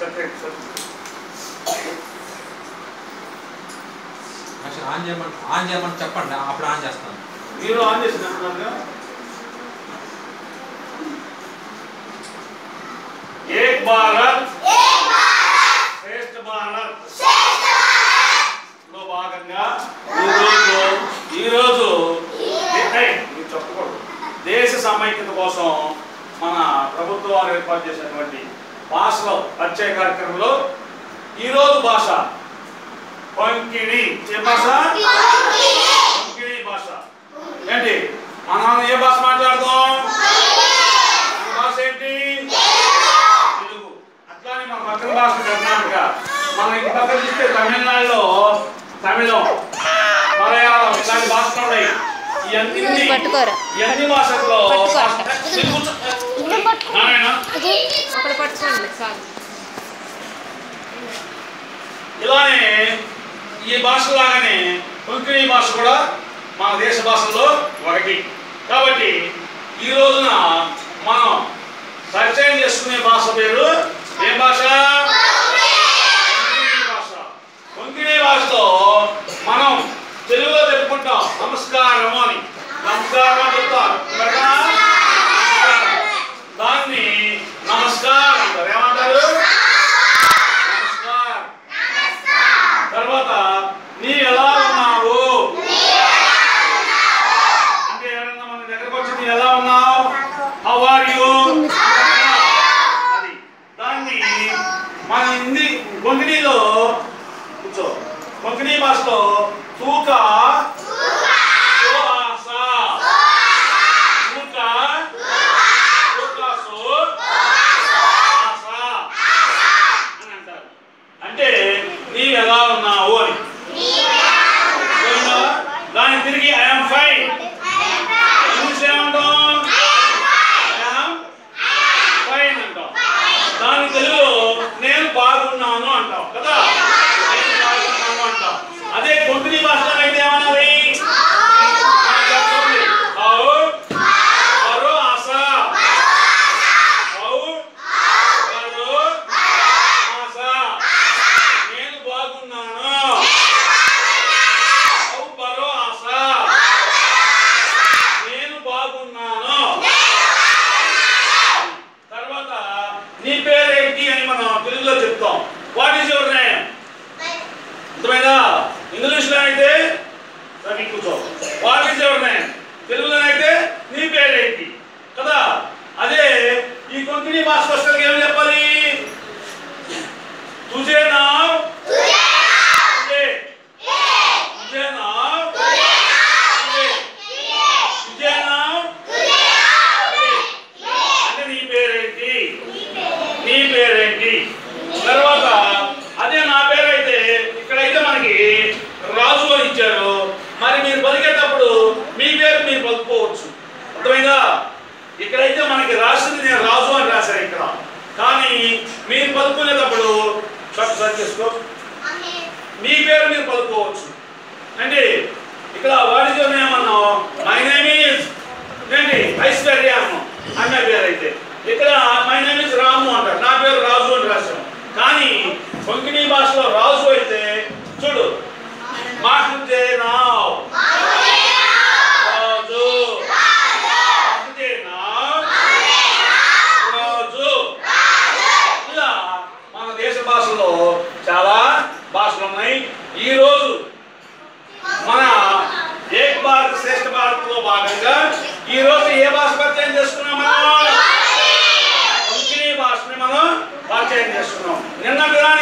Separate actual on చేయమని on చేయమని చెప్పండి అప్పుడు ఆన్ చేస్తాను మీరు ఆన్ చేసినట్టున్నారుగా ఏక్ భారత్ శ్రేష్ఠ భారత్ లో భాగంగా ఈరోజు ఈరోజు ఏయ్, మీరు చెప్పకూడదు దేశ సమైక్యత కోసం మన ప్రభుత్వం వారు ఏర్పాటు చేసినటువంటి భాషలో పరిచయ కార్యక్రమంలో ఈరోజు భాష కొంకిణి ఏ భాష కొంకిణి భాష ఏంటి మనం ఏ భాష మాట్లాడతాం మన భాష ఏంటి తెలుగు అట్లానే మన పక్కన భాష కర్ణాటక మనం ఇంటి పక్కన చూస్తే తమిళనాడులో తమిళం మలయాళం ఇలాంటి భాషలు ఉన్నాయి ఇవన్నీ పట్టుకోరా. ఇవన్నీ భాషల్లో పట్టుకో. తెలుగు నారాయణ అక్కడ పట్టుకోండి చాలు ఇలానే ఈ భాషలాగానే కొంకణి భాష కూడా మన దేశ భాషల్లో ఒకటి కాబట్టి ఈ రోజున మనం పరిచయం చేసుకునే భాష పేరు ఏం భాష కొంకణి భాష కొంకణి భాషతో మనం తెలుగులో చెప్పుకుంటాం నమస్కారం అని నమస్కారం అని చెప్తారు విన్నారా? నమస్కారం. దాన్ని నమస్కారం అంటారు ఏమంటారు నమస్కారం తర్వాత నీ ఎలా ఉన్నావు అంటే ఎవరైనా మన దగ్గరకు వచ్చి నీ ఎలా ఉన్నావు హౌ ఆర్ యు అది దాన్ని మన హిందీ కొంకణిలో కూర్చో కొంకణి భాషలో తూక సుహాస తూక తూకాసు ఆస అని అంటారు అంటే నీవు ఎలా ఉన్నావు అని అవునా? దాన్ని తిరిగి ఐఎమ్ ఫైన్ ఇంగ్లీష్ ఏమంటాం ఐఎమ్ ఫైన్ అంటాం దాని తెలుగులో నేను బాగున్నాను అంటాం కదా నేను బాగున్నాను అంటాం అదే కొంకణి భాషలో అయితే ఏమన్నది ఆ, చెప్పండి. ఆవు, ఆరు ఆశ. ఆవు, ఆరు ఆశ. నేను బాగున్నాను ఆవు, బరో ఆశ. నేను బాగున్నాను తర్వాత నీ పేరేంటి అని మనం తెలుగులో చెప్తాం వాట్ ఈస్ యువర్ నేమ్ అర్థమైందా ఇంగ్లీష్లో అయితే రవి కూర్చో వాట్ ఈస్ యువర్ నేమ్ తెలుగులో అయితే నీ పేరేంటి కదా అదే ఈ కొంకణి భాష వస్తే ఏం చెప్పాలి తుజే నామ్ తుజే తుజే నామ్ తుజే తుజే నామ్ తుజే అంటే నీ పేరేంటి నీ పేరేంటి తర్వాత అదే నా పేరైతే ఇక్కడైతే మనకి రాజు అని ఇచ్చారు మరి మీరు పలికేటప్పుడు మీ పేరు మీరు పలుకోవచ్చు అర్థమైందా ఇక్కడైతే మనకి రాసింది నేను రాజు అని రాశాను ఇక్కడ కానీ మీరు పలుకునేటప్పుడు చక్క సరి చేసుకో మీ పేరు మీరు పలుకోవచ్చు అంటే ఇక్కడ వాణిజ్యం ఏమన్నాం మై నేమ్ ఈజ్ ఏంటి ఐశ్వర్య అన్నాం అన్న పేరు అయితే ఇక్కడ మై నేమ్ ఈజ్ రాము అంటారు నా పేరు రాజు అని రాశాం కానీ కొంకణి భాషలో రాజు అయితే చూడు మాకుంటే నావ్ రాజు మాకుంటే నావ్ రాజు ఇలా మన దేశ భాషలో చాలా భాషలు ఉన్నాయి ఈ రోజు మన ఏక్ భారత్ శ్రేష్ఠ భారత్ లో భాగంగా ఈ రోజు ఏ భాష పరిచయం చేసుకున్నాం మనం కొంకణి భాషని మనం పరిచయం చేసుకున్నాం నిన్నటిగా